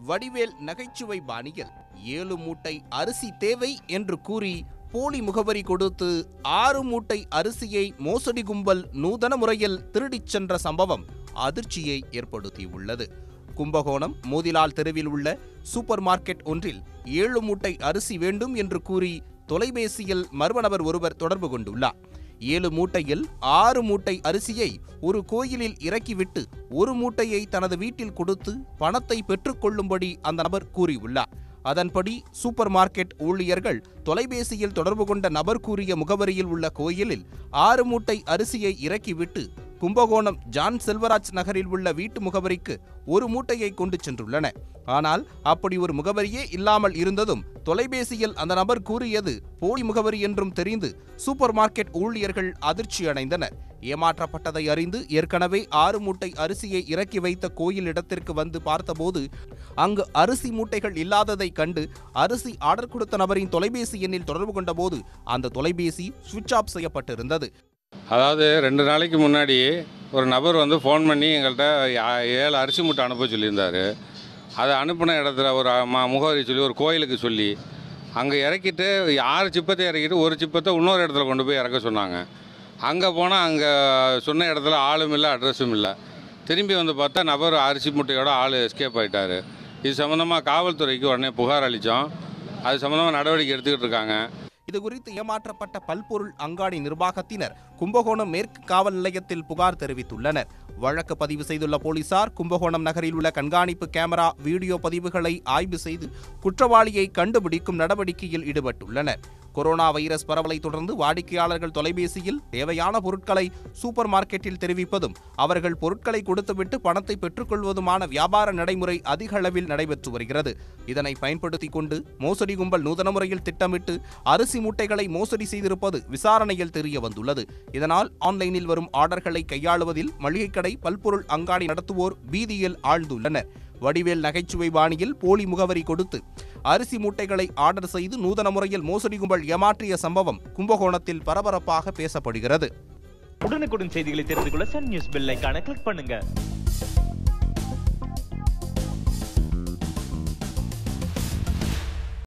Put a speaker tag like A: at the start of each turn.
A: வடிவேல் நகைச்சுவை பாணியில் ஏழு மூட்டை அரிசி தேவை என்று கூறி போலி முகவரி கொடுத்து ஆறு மூட்டை அரிசியை மோசடி கும்பல் நூதன முறையில் திருடிச் சென்ற சம்பவம் அதிர்ச்சியை ஏற்படுத்தியுள்ளது கும்பகோணம் மோதிலால் தெருவில் உள்ள சூப்பர் மார்க்கெட் ஒன்றில் ஏழு மூட்டை அரிசி வேண்டும் என்று கூறி தொலைபேசியில் மர்ம நபர் ஒருவர் தொடர்பு கொண்டுள்ளார் ஏழு மூட்டையில் ஆறு மூட்டை அரிசியை ஒரு கோயிலில் இறக்கிவிட்டு ஒரு மூட்டையை தனது வீட்டில் கொடுத்து பணத்தை பெற்றுக்கொள்ளும்படி அந்த நபர் கூறியுள்ளார் அதன்படி சூப்பர் மார்க்கெட் ஊழியர்கள் தொலைபேசியில் தொடர்பு கொண்ட நபர் கூறிய முகவரியில் உள்ள கோயிலில் ஆறு மூட்டை அரிசியை இறக்கிவிட்டு கும்பகோணம் ஜான் செல்வராஜ் நகரில் உள்ள வீட்டு முகவரிக்கு ஒரு மூட்டையை கொண்டு சென்றுள்ளன ஆனால் அப்படி ஒரு முகவரியே இல்லாமல் இருந்ததும் தொலைபேசியில் அந்த நபர் கூறியது போலி முகவரி என்றும் தெரிந்து சூப்பர் மார்க்கெட் ஊழியர்கள் அதிர்ச்சி அடைந்தனர் ஏமாற்றப்பட்டதை அறிந்து ஏற்கனவே ஆறு மூட்டை அரிசியை இறக்கி வைத்த கோயில் இடத்திற்கு வந்து பார்த்தபோது அங்கு அரிசி மூட்டைகள் இல்லாததை கண்டு அரிசி ஆர்டர் கொடுத்த நபரின் தொலைபேசி எண்ணில் தொடர்பு கொண்டபோது அந்த தொலைபேசி சுவிட்ச் ஆஃப் செய்யப்பட்டிருந்தது
B: அதாவது ரெண்டு நாளைக்கு முன்னாடி ஒரு நபர் வந்து ஃபோன் பண்ணி எங்கள்கிட்ட யா- ஏழு அரிசி மூட்டை அனுப்ப சொல்லியிருந்தார் அதை அனுப்பின இடத்துல ஒரு ம- முகவரி சொல்லி ஒரு கோயிலுக்கு சொல்லி அங்கே இறக்கிட்டு ஆறு சிப்பத்தை இறக்கிட்டு ஒரு சிப்பத்தை இன்னொரு இடத்துல கொண்டு போய் இறக்க சொன்னாங்க அங்கே போனால் அங்கே சொன்ன இடத்துல ஆளும் இல்லை அட்ரஸும் இல்லை திரும்பி வந்து பார்த்தா நபர் அரிசி மூட்டையோட ஆள் எஸ்கேப் ஆயிட்டாரு இது சம்மந்தமாக காவல்துறைக்கு உடனே புகார் அளித்தோம் அது சம்மந்தமாக நடவடிக்கை எடுத்துக்கிட்டு இருக்காங்க
A: இது குறித்து ஏமாற்றப்பட்ட பல்பொருள் அங்காடி நிர்வாகத்தினர் கும்பகோணம் மேற்கு காவல் நிலையத்தில் புகார் தெரிவித்துள்ளனர் வழக்கு பதிவு செய்துள்ள போலீசார் கும்பகோணம் நகரில் உள்ள கண்காணிப்பு கேமரா வீடியோ பதிவுகளை ஆய்வு செய்து குற்றவாளியை கண்டுபிடிக்கும் நடவடிக்கையில் ஈடுபட்டுள்ளனர் கொரோனா வைரஸ் பரவலை தொடர்ந்து வாடிக்கையாளர்கள் தொலைபேசியில் தேவையான பொருட்களை சூப்பர் மார்க்கெட்டில் தெரிவிப்பதும் அவர்கள் பொருட்களை கொடுத்துவிட்டு பணத்தை பெற்றுக்கொள்வதுமான வியாபார நடைமுறை அதிக அளவில் நடைபெற்று வருகிறது இதனை பயன்படுத்திக் கொண்டு மோசடி கும்பல் நூதன முறையில் திட்டமிட்டு அரிசி மூட்டைகளை மோசடி செய்திருப்பது விசாரணையில் தெரிய வந்துள்ளது இதனால் ஆன்லைனில் வரும் ஆர்டர்களை கையாளுவதில் மளிகை கடை பல்பொருள் அங்காடி நடத்துவோர் பீதியில் ஆழ்ந்துள்ளனர் வடிவேல் நகைச்சுவை பாணியில் போலி முகவரி கொடுத்து அரிசி மூட்டைகளை ஆர்டர் செய்து நூதன முறையில் மோசடி கும்பல் ஏமாற்றிய சம்பவம் கும்பகோணத்தில் பரபரப்பாக பேசப்படுகிறது
C: உடனுக்குடன் செய்திகளை தெரிந்து கொள்ள சன் நியூஸ் பெல் ஐகானை கிளிக் பண்ணுங்க